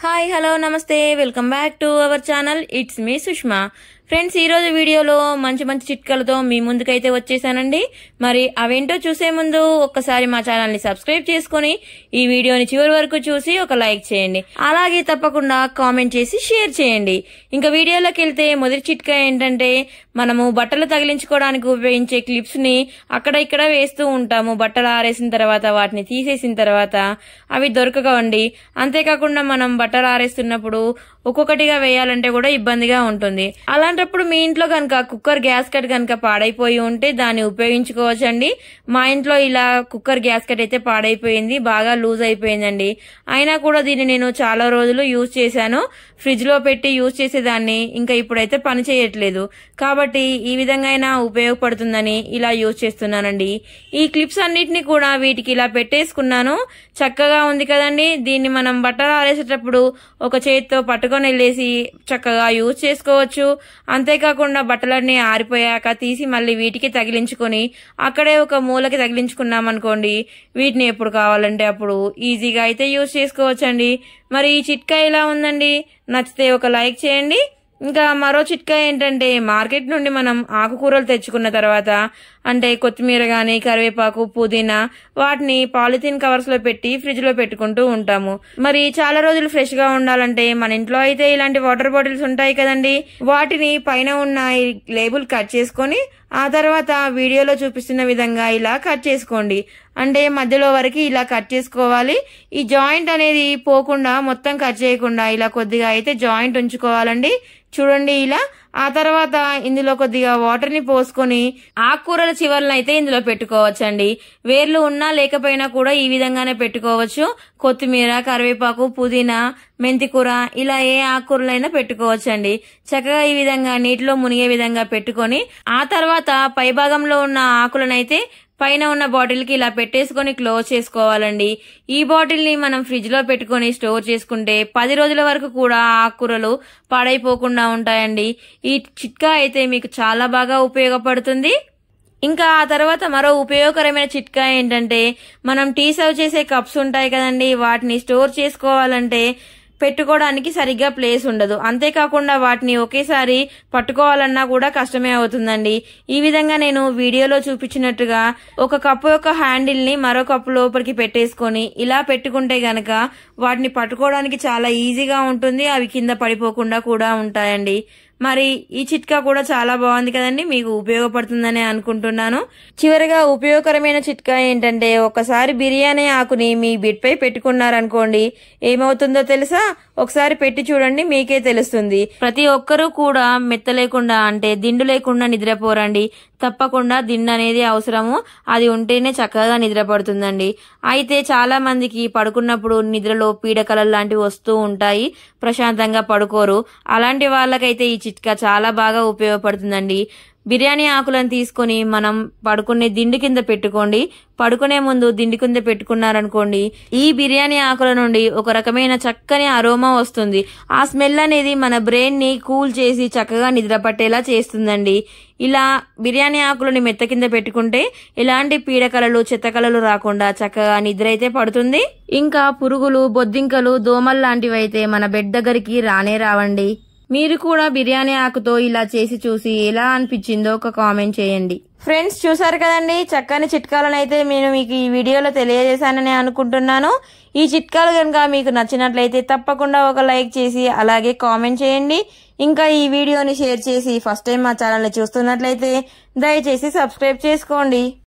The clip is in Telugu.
హాయ్ హలో నమస్తే welcome back to our channel it's me Sushma friends ఈ రోజు వీడియోలో మంచి మంచి చిట్కాలతో మీ ముందుకైతే వచ్చేసానండి మరి అవేంటో చూసే ముందు ఒక్కసారి మా ఛానల్ ని సబ్స్క్రైబ్ చేసుకుని ఈ వీడియోని చివరి వరకు చూసి ఒక లైక్ చేయండి అలాగే తప్పకుండా కామెంట్ చేసి షేర్ చేయండి ఇంకా వీడియోలోకి వెళ్తే మొదటి చిట్కా ఏంటంటే మనము బట్టలు తగిలించుకోవడానికి ఉపయోగించే క్లిప్స్ ని అక్కడ ఇక్కడ వేస్తూ ఉంటాము బట్టలు ఆరేసిన తర్వాత వాటిని తీసేసిన తర్వాత అవి దొరకవండి అంతేకాకుండా మనం బట్టలు ఆరేస్తున్నప్పుడు ఒక్కొక్కటిగా వేయాలంటే కూడా ఇబ్బందిగా ఉంటుంది అలాంటప్పుడు మీ ఇంట్లో కనుక కుక్కర్ గ్యాస్ కట్ కనుక పాడైపోయి ఉంటే దాన్ని ఉపయోగించుకోవచ్చండి మా ఇంట్లో ఇలా కుక్కర్ గ్యాస్ కట్ అయితే పాడైపోయింది బాగా లూజ్ అయిపోయిందండి అయినా కూడా దీన్ని నేను చాలా రోజులు యూజ్ చేశాను ఫ్రిడ్జ్ లో పెట్టి యూజ్ చేసేదాన్ని ఇంకా ఇప్పుడైతే పని చేయట్లేదు కాబట్టి ఈ విధంగా అయినా ఉపయోగపడుతుందని ఇలా యూజ్ చేస్తున్నానండి ఈ క్లిప్స్ అన్నిటిని కూడా వీటికి ఇలా పెట్టేసుకున్నాను చక్కగా ఉంది కదండి దీన్ని మనం బట్టలు ఆరేసేటప్పుడు ఒక చేతితో పట్టుకొని వెళ్ళేసి చక్కగా యూజ్ చేసుకోవచ్చు అంతేకాకుండా బట్టలన్నీ ఆరిపోయాక తీసి మళ్ళీ వీటికి తగిలించుకొని అక్కడే ఒక మూలకి తగిలించుకున్నాం అనుకోండి వీటిని ఎప్పుడు కావాలంటే అప్పుడు ఈజీగా అయితే యూజ్ చేసుకోవచ్చండి మరి ఈ చిట్కా ఎలా ఉందండి నచ్చితే ఒక లైక్ చేయండి ఇంకా మరో చిట్కా ఏంటంటే మార్కెట్ నుండి మనం ఆకుకూరలు తెచ్చుకున్న తర్వాత అంటే కొత్తిమీర గాని కరివేపాకు పుదీనా వాటిని పాలిథిన్ కవర్స్ లో పెట్టి ఫ్రిడ్జ్ లో పెట్టుకుంటూ ఉంటాము మరి చాలా రోజులు ఫ్రెష్ గా ఉండాలంటే మన ఇంట్లో అయితే ఇలాంటి వాటర్ బాటిల్స్ ఉంటాయి కదండి వాటిని పైన ఉన్న ఈ లేబుల్ కట్ చేసుకొని ఆ తర్వాత వీడియోలో చూపిస్తున్న విధంగా ఇలా కట్ చేసుకోండి అంటే మధ్యలో వరకు ఇలా కట్ చేసుకోవాలి ఈ జాయింట్ అనేది పోకుండా మొత్తం కట్ చేయకుండా ఇలా కొద్దిగా అయితే జాయింట్ ఉంచుకోవాలండి చూడండి ఇలా ఆ తర్వాత ఇందులో కొద్దిగా వాటర్ ని పోసుకొని ఆకుకూరల చివర్లను అయితే ఇందులో పెట్టుకోవచ్చండి వేర్లు ఉన్నా లేకపోయినా కూడా ఈ విధంగానే పెట్టుకోవచ్చు కొత్తిమీర కరివేపాకు పుదీనా మెంతికూర ఇలా ఏ ఆకుకూరలైనా పెట్టుకోవచ్చండి చక్కగా ఈ విధంగా నీటిలో మునిగే విధంగా పెట్టుకొని ఆ తర్వాత పై భాగంలో ఉన్న ఆకులనైతే పైన ఉన్న బాటిల్ కి ఇలా పెట్టేసుకొని క్లోజ్ చేసుకోవాలండి ఈ బాటిల్ ని మనం ఫ్రిడ్జ్ లో పెట్టుకొని స్టోర్ చేసుకుంటే పది రోజుల వరకు కూడా ఆకుకూరలు పాడైపోకుండా ఉంటాయండి ఈ చిట్కా అయితే మీకు చాలా బాగా ఉపయోగపడుతుంది ఇంకా ఆ తర్వాత మరో ఉపయోగకరమైన చిట్కా ఏంటంటే మనం టీ సర్వ్ చేసే కప్స్ ఉంటాయి కదండి వాటిని స్టోర్ చేసుకోవాలంటే పెట్టుకోవడానికి సరిగ్గా ప్లేస్ ఉండదు అంతేకాకుండా వాటిని ఒకేసారి పట్టుకోవాలన్నా కూడా కష్టమే అవుతుందండి ఈ విధంగా నేను వీడియోలో చూపించినట్టుగా ఒక కప్పు యొక్క హ్యాండిల్ ని మరో కప్పు లోపలికి పెట్టేసుకొని ఇలా పెట్టుకుంటే గనక వాటిని పట్టుకోవడానికి చాలా ఈజీగా ఉంటుంది అవి కింద పడిపోకుండా కూడా ఉంటాయండి మరి ఈ చిట్కా కూడా చాలా బాగుంది కదండి మీకు ఉపయోగపడుతుందని అనుకుంటున్నాను చివరిగా ఉపయోగకరమైన చిట్కా ఏంటంటే ఒకసారి బిర్యానీ ఆకుని మీ బిడ్పై పెట్టుకున్నారనుకోండి ఏమవుతుందో తెలుసా ఒకసారి పెట్టి చూడండి మీకే తెలుస్తుంది ప్రతి ఒక్కరూ కూడా మెత్త లేకుండా అంటే దిండు లేకుండా నిద్రపోరండి తప్పకుండా దిండు అనేది అవసరము అది ఉంటేనే చక్కగా నిద్రపడుతుందండి అయితే చాలా మందికి పడుకున్నప్పుడు నిద్రలో పీడకలలు లాంటివి వస్తూ ఉంటాయి ప్రశాంతంగా పడుకోరు అలాంటి వాళ్ళకైతే ఈ చిట్కా చాలా బాగా ఉపయోగపడుతుందండి బిర్యానీ ఆకులను తీసుకొని మనం పడుకునే దిండు కింద పెట్టుకోండి పడుకునే ముందు దిండి కింద పెట్టుకున్నారనుకోండి ఈ బిర్యానీ ఆకుల నుండి ఒక రకమైన చక్కని అరోమా వస్తుంది ఆ స్మెల్ అనేది మన బ్రెయిన్ ని కూల్ చేసి చక్కగా నిద్ర పట్టేలా చేస్తుందండి ఇలా బిర్యానీ ఆకులని మెత్త కింద పెట్టుకుంటే ఎలాంటి పీడకలలు చెత్తకలలు రాకుండా చక్కగా నిద్ర అయితే పడుతుంది ఇంకా పురుగులు బొద్దింకలు దోమలు లాంటివి అయితే మన బెడ్ దగ్గరికి రానే రావండి మీరు కూడా బిర్యానీ ఆకుతో ఇలా చేసి చూసి ఎలా అనిపించిందో ఒక కామెంట్ చేయండి ఫ్రెండ్స్ చూసారు కదండి చక్కని చిట్కాలను అయితే నేను మీకు ఈ వీడియోలో తెలియజేశానని అనుకుంటున్నాను ఈ చిట్కాలు కనుక మీకు నచ్చినట్లయితే తప్పకుండా ఒక లైక్ చేసి అలాగే కామెంట్ చేయండి ఇంకా ఈ వీడియోని షేర్ చేసి ఫస్ట్ టైం మా ఛానల్ని చూస్తున్నట్లయితే దయచేసి సబ్స్క్రైబ్ చేసుకోండి